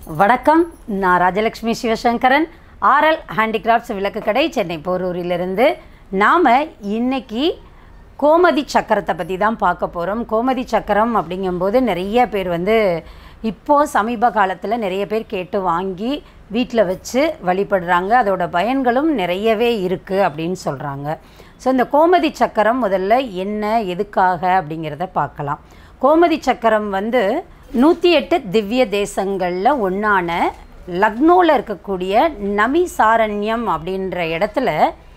வணக்கம் நான் Rajalakshmi Sivasankaran RL handicrafts விளக்கு கடை சென்னை போரூரிலிருந்து நாம் இன்னைக்கு கோமதி சக்கரத்தை பற்றி தான் பார்க்க போகிறோம் கோமதி சக்கரம் அப்படிங்கும்போது நிறைய பேர் வந்து இப்போது சமீப காலத்தில் நிறைய பேர் கேட்டு வாங்கி வீட்டில் வச்சு வழிபடுறாங்க அதோட பயன்களும் நிறையவே இருக்குது அப்படின்னு சொல்கிறாங்க ஸோ இந்த கோமதி சக்கரம் முதல்ல என்ன எதுக்காக அப்படிங்கிறத பார்க்கலாம் கோமதி சக்கரம் வந்து நூற்றி எட்டு திவ்ய தேசங்களில் ஒன்றான லக்னோவில் இருக்கக்கூடிய நமிசாரண்யம் அப்படின்ற இடத்துல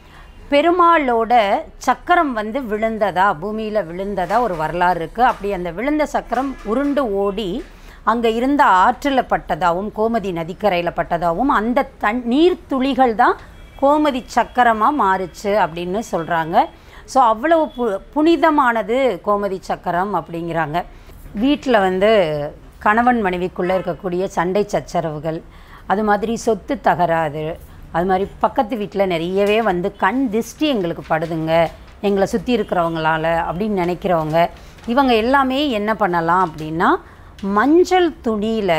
பெருமாளோட சக்கரம் வந்து விழுந்ததா பூமியில் விழுந்ததா ஒரு வரலாறு இருக்குது அப்படி அந்த விழுந்த சக்கரம் உருண்டு ஓடி அங்கே இருந்த ஆற்றில் பட்டதாகவும் கோமதி நதிக்கரையில் பட்டதாகவும் அந்த தன் நீர் துளிகள் தான் கோமதி சக்கரமாக மாறுச்சு அப்படின்னு சொல்கிறாங்க ஸோ அவ்வளவு பு புனிதமானது கோமதி சக்கரம் அப்படிங்கிறாங்க வீட்டில் வந்து கணவன் மனைவிக்குள்ளே இருக்கக்கூடிய சண்டை சச்சரவுகள் அது மாதிரி சொத்து தகராறு அது மாதிரி பக்கத்து வீட்டில் நிறையவே வந்து கண் திஷ்டி எங்களுக்கு படுதுங்க எங்களை சுற்றி இருக்கிறவங்களால அப்படின்னு நினைக்கிறவங்க இவங்க எல்லாமே என்ன பண்ணலாம் அப்படின்னா மஞ்சள் துணியில்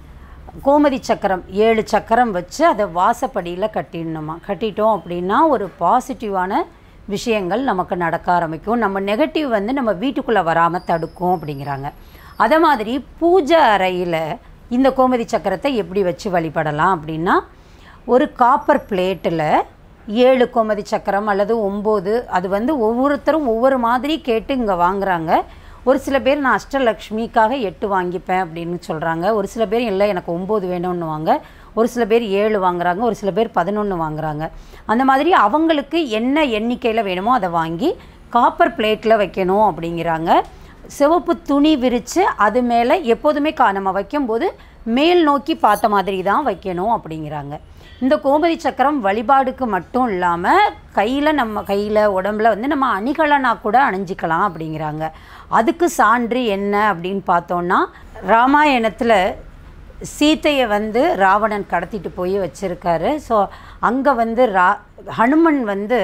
கோமதி சக்கரம் ஏழு சக்கரம் வச்சு அதை வாசப்படியில் கட்டிடணுமா கட்டிட்டோம் அப்படின்னா ஒரு பாசிட்டிவான விஷயங்கள் நமக்கு நடக்க ஆரம்பிக்கும் நம்ம நெகட்டிவ் வந்து நம்ம வீட்டுக்குள்ளே வராமல் தடுக்கும் அப்படிங்கிறாங்க அதே மாதிரி பூஜை அறையில் இந்த கோமதி சக்கரத்தை எப்படி வச்சு வழிபடலாம் அப்படின்னா ஒரு காப்பர் பிளேட்டில் ஏழு கோமதி சக்கரம் அல்லது ஒம்பது அது வந்து ஒவ்வொருத்தரும் ஒவ்வொரு மாதிரி கேட்டு இங்கே வாங்குறாங்க ஒரு சில பேர் நான் அஷ்டலக்ஷ்மிக்காக எட்டு வாங்கிப்பேன் அப்படின்னு சொல்கிறாங்க ஒரு சில பேர் இல்லை எனக்கு ஒம்பது வேணும்னுவாங்க ஒரு சில பேர் ஏழு வாங்குறாங்க ஒரு சில பேர் பதினொன்று வாங்குறாங்க அந்த மாதிரி அவங்களுக்கு என்ன எண்ணிக்கையில் வேணுமோ அதை வாங்கி காப்பர் பிளேட்டில் வைக்கணும் அப்படிங்கிறாங்க சிவப்பு துணி விரித்து அது மேலே எப்போதுமே கா நம்ம வைக்கும்போது மேல் நோக்கி பார்த்த மாதிரி தான் வைக்கணும் அப்படிங்கிறாங்க இந்த கோமதி சக்கரம் வழிபாடுக்கு மட்டும் இல்லாமல் கையில் நம்ம கையில் உடம்புல வந்து நம்ம அணிகலனா கூட அணிஞ்சிக்கலாம் அப்படிங்கிறாங்க அதுக்கு சான்று என்ன அப்படின்னு பார்த்தோன்னா ராமாயணத்தில் சீத்தையை வந்து ராவணன் கடத்திட்டு போய் வச்சுருக்காரு ஸோ அங்கே வந்து ரா ஹனுமன் வந்து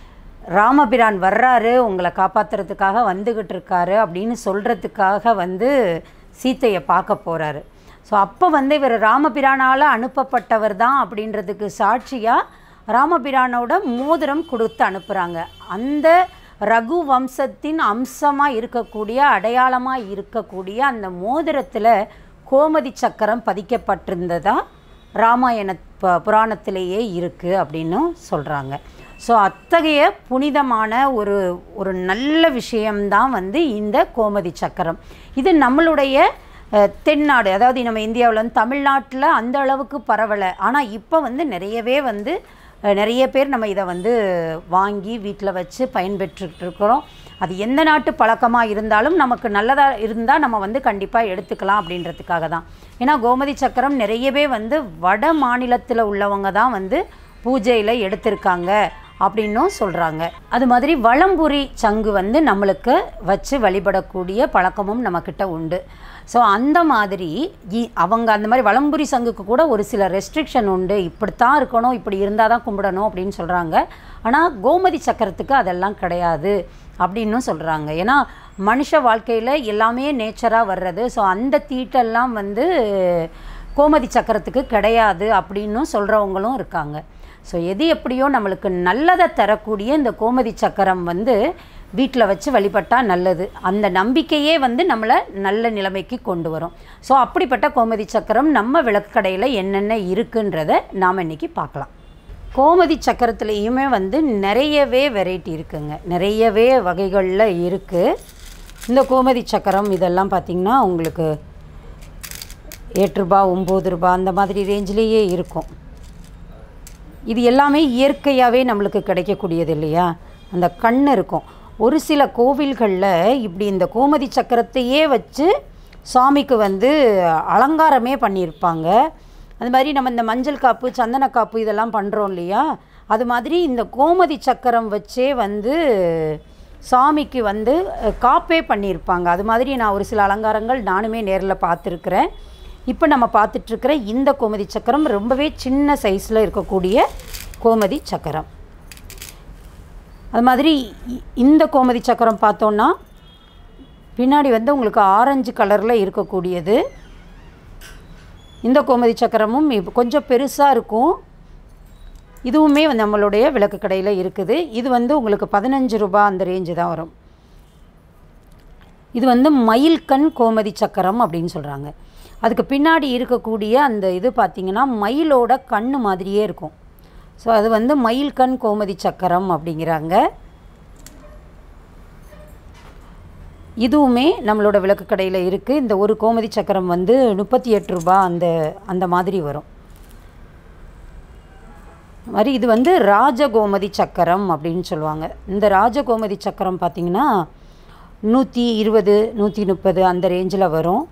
ராமபிரான் வர்றாரு உங்களை காப்பாற்றுறதுக்காக வந்துக்கிட்டு இருக்காரு அப்படின்னு சொல்கிறதுக்காக வந்து சீத்தையை பார்க்க போகிறாரு ஸோ அப்போ வந்து இவர் ராமபிரானால் அனுப்பப்பட்டவர் தான் அப்படின்றதுக்கு சாட்சியாக ராமபிரானோட மோதிரம் கொடுத்து அனுப்புகிறாங்க அந்த ரகு வம்சத்தின் அம்சமாக இருக்கக்கூடிய அடையாளமாக இருக்கக்கூடிய அந்த மோதிரத்தில் கோமதி சக்கரம் பதிக்கப்பட்டிருந்ததா ராமாயண ப புராணத்திலேயே இருக்குது அப்படின்னு சொல்கிறாங்க ஸோ அத்தகைய புனிதமான ஒரு ஒரு நல்ல விஷயம்தான் வந்து இந்த கோமதி சக்கரம் இது நம்மளுடைய அஹ், தென்னாடு அதாவது நம்ம இந்தியாவில் வந்து தமிழ்நாட்டில் அந்த அளவுக்கு பரவலை ஆனால் இப்போ வந்து நிறையவே வந்து அஹ், நிறைய பேர் நம்ம இதை வந்து வாங்கி வீட்டில் வச்சு பயன்பெற்றுட்டு இருக்கிறோம் அது எந்த நாட்டு பழக்கமாக இருந்தாலும் நமக்கு நல்லதாக இருந்தால் நம்ம வந்து கண்டிப்பாக எடுத்துக்கலாம் அப்படின்றதுக்காக தான் ஏன்னா கோமதி சக்கரம் நிறையவே வந்து வட மாநிலத்தில் உள்ளவங்க தான் வந்து பூஜையில் எடுத்திருக்காங்க அப்படின்னும் சொல்கிறாங்க அது மாதிரி வளம்புரி சங்கு வந்து நம்மளுக்கு வச்சு வழிபடக்கூடிய பழக்கமும் நம்மக்கிட்ட உண்டு ஸோ அந்த மாதிரி இ- அவங்க அந்த மாதிரி வளம்புரி சங்குக்கு கூட ஒரு சில ரெஸ்ட்ரிக்ஷன் உண்டு இப்படித்தான் இருக்கணும் இப்படி இருந்தால் தான் கும்பிடணும் அப்படின்னு சொல்கிறாங்க ஆனால் கோமதி சக்கரத்துக்கு அதெல்லாம் கிடையாது அப்படின்னும் சொல்கிறாங்க ஏன்னா மனுஷ வாழ்க்கையில் எல்லாமே நேச்சராக வர்றது ஸோ அந்த தீட்டெல்லாம் வந்து கோமதி சக்கரத்துக்கு கிடையாது அப்படின்னும் சொல்கிறவங்களும் இருக்காங்க ஸோ எது எப்படியோ நம்மளுக்கு நல்லதை தரக்கூடிய இந்த கோமதி சக்கரம் வந்து வீட்டில் வச்சு வழிபட்டால் நல்லது அந்த நம்பிக்கையே வந்து நம்மளை நல்ல நிலைமைக்கு கொண்டு வரும் ஸோ அப்படிப்பட்ட கோமதி சக்கரம் நம்ம விளக்கடையில் என்னென்ன இருக்குன்றதை நாம் இன்றைக்கி பார்க்கலாம் கோமதி சக்கரத்துலேயுமே வந்து நிறையவே வெரைட்டி இருக்குங்க நிறையவே வகைகளில் இருக்குது இந்த கோமதி சக்கரம் இதெல்லாம் பார்த்திங்கன்னா உங்களுக்கு எட்டு ரூபா ஒம்பது ரூபா அந்த மாதிரி ரேஞ்சிலேயே இருக்கும் இது எல்லாமே இயற்கையாகவே நம்மளுக்கு கிடைக்கக்கூடியது இல்லையா அந்த கண் இருக்கும் ஒரு சில கோவில்களில் இப்படி இந்த கோமதி சக்கரத்தையே வச்சு சாமிக்கு வந்து அலங்காரமே பண்ணியிருப்பாங்க அது மாதிரி நம்ம இந்த மஞ்சள் காப்பு சந்தன காப்பு இதெல்லாம் பண்ணுறோம் இல்லையா அது மாதிரி இந்த கோமதி சக்கரம் வச்சே வந்து சாமிக்கு வந்து அஹ், காப்பே பண்ணியிருப்பாங்க அது மாதிரி நான் ஒரு சில அலங்காரங்கள் நானுமே நேரில் பார்த்துருக்குறேன் இப்போ நம்ம பார்த்துட்ருக்கிற இந்த கோமதி சக்கரம் ரொம்பவே சின்ன சைஸில் இருக்கக்கூடிய கோமதி சக்கரம் அது மாதிரி இ- இந்த கோமதி சக்கரம் பார்த்தோன்னா பின்னாடி வந்து உங்களுக்கு ஆரஞ்சு கலரில் இருக்கக்கூடியது இந்த கோமதி சக்கரமும் இப்ப கொஞ்சம் பெருசாக இருக்கும் இதுவுமே வந்து நம்மளுடைய விளக்கு கடையில் இருக்குது இது வந்து உங்களுக்கு பதினஞ்சு ரூபாய் அந்த ரேஞ்சு தான் வரும் இது வந்து மயில்கண் கோமதி சக்கரம் அப்படின்னு சொல்கிறாங்க அதுக்கு பின்னாடி இருக்கக்கூடிய அந்த இது பார்த்திங்கன்னா மயிலோட கண்ணு மாதிரியே இருக்கும் ஸோ அது வந்து மயில்கண் கோமதி சக்கரம் அப்படிங்கிறாங்க இதுவுமே நம்மளோட விளக்கு கடையில் இருக்குது இந்த ஒரு கோமதி சக்கரம் வந்து முப்பத்தி எட்டு ரூபா அந்த அந்த மாதிரி வரும் மாதிரி இது வந்து ராஜகோமதி சக்கரம் அப்படின்னு சொல்லுவாங்க இந்த ராஜகோமதி சக்கரம் பார்த்திங்கன்னா நூற்றி இருபது நூற்றி முப்பது அந்த ரேஞ்சில் வரும்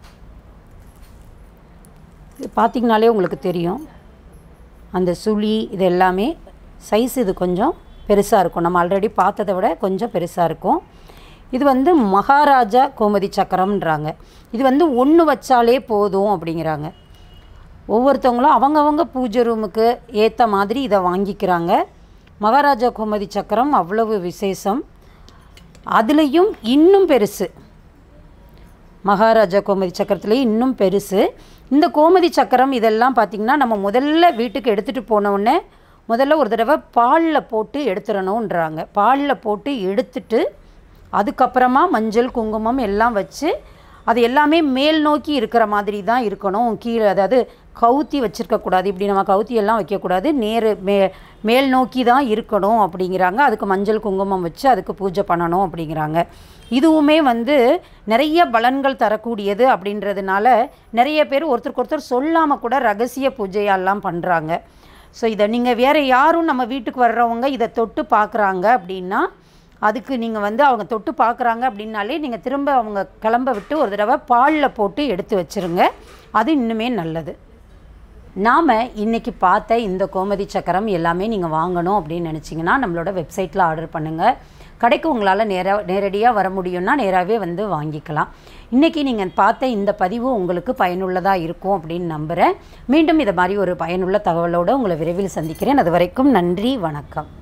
இது பார்த்திங்கனாலே உங்களுக்கு தெரியும் அந்த சுழி இது எல்லாமே சைஸ் இது கொஞ்சம் பெருசாக இருக்கும் நம்ம ஆல்ரெடி பார்த்ததை விட கொஞ்சம் பெருசாக இருக்கும் இது வந்து மகாராஜா கோமதி சக்கரம்ன்றாங்க இது வந்து ஒன்று வச்சாலே போதும் அப்படிங்கிறாங்க ஒவ்வொருத்தவங்களும் அவங்கவங்க பூஜை ரூமுக்கு ஏற்ற மாதிரி இதை வாங்கிக்கிறாங்க மகாராஜா கோமதி சக்கரம் அவ்வளவு விசேஷம் அதுலேயும் இன்னும் பெருசு மகாராஜா கோமதி சக்கரத்துலேயே இன்னும் பெருசு இந்த கோமதி சக்கரம் இதெல்லாம் பார்த்திங்கன்னா நம்ம முதல்ல வீட்டுக்கு எடுத்துகிட்டு போன உடனே முதல்ல ஒரு தடவை பாலில் போட்டு எடுத்துடணுன்றாங்க பாலில் போட்டு எடுத்துட்டு அதுக்கப்புறமா மஞ்சள் குங்குமம் எல்லாம் வச்சு அது எல்லாமே மேல் நோக்கி இருக்கிற மாதிரி தான் இருக்கணும் கீழே அதாவது கவுத்தி வச்சுருக்கக்கூடாது இப்படி நம்ம கவுத்தி எல்லாம் வைக்கக்கூடாது நேரு மே மேல் நோக்கி தான் இருக்கணும் அப்படிங்கிறாங்க அதுக்கு மஞ்சள் குங்குமம் வச்சு அதுக்கு பூஜை பண்ணணும் அப்படிங்கிறாங்க இதுவுமே வந்து நிறைய பலன்கள் தரக்கூடியது அப்படின்றதுனால நிறைய பேர் ஒருத்தருக்கு ஒருத்தர் சொல்லாமல் கூட ரகசிய பூஜையெல்லாம் பண்ணுறாங்க ஸோ இதை நீங்கள் வேறு யாரும் நம்ம வீட்டுக்கு வர்றவங்க இதை தொட்டு பார்க்குறாங்க அப்படின்னா அதுக்கு நீங்கள் வந்து அவங்க தொட்டு பார்க்குறாங்க அப்படின்னாலே நீங்கள் திரும்ப அவங்க கிளம்ப விட்டு ஒரு தடவை பாலில் போட்டு எடுத்து வச்சுருங்க அது இன்னுமே நல்லது நாம் இன்றைக்கி பார்த்த இந்த கோமதி சக்கரம் எல்லாமே நீங்கள் வாங்கணும் அப்படின்னு நினச்சிங்கன்னா நம்மளோட வெப்சைட்டில் ஆர்டர் பண்ணுங்கள் கடைக்கு உங்களால் நேராக நேரடியாக வர முடியும்னா நேராகவே வந்து வாங்கிக்கலாம் இன்றைக்கி நீங்கள் பார்த்த இந்த பதிவு உங்களுக்கு பயனுள்ளதாக இருக்கும் அப்படின்னு நம்புகிறேன் மீண்டும் இதை மாதிரி ஒரு பயனுள்ள தகவலோடு உங்களை விரைவில் சந்திக்கிறேன் அது வரைக்கும் நன்றி வணக்கம்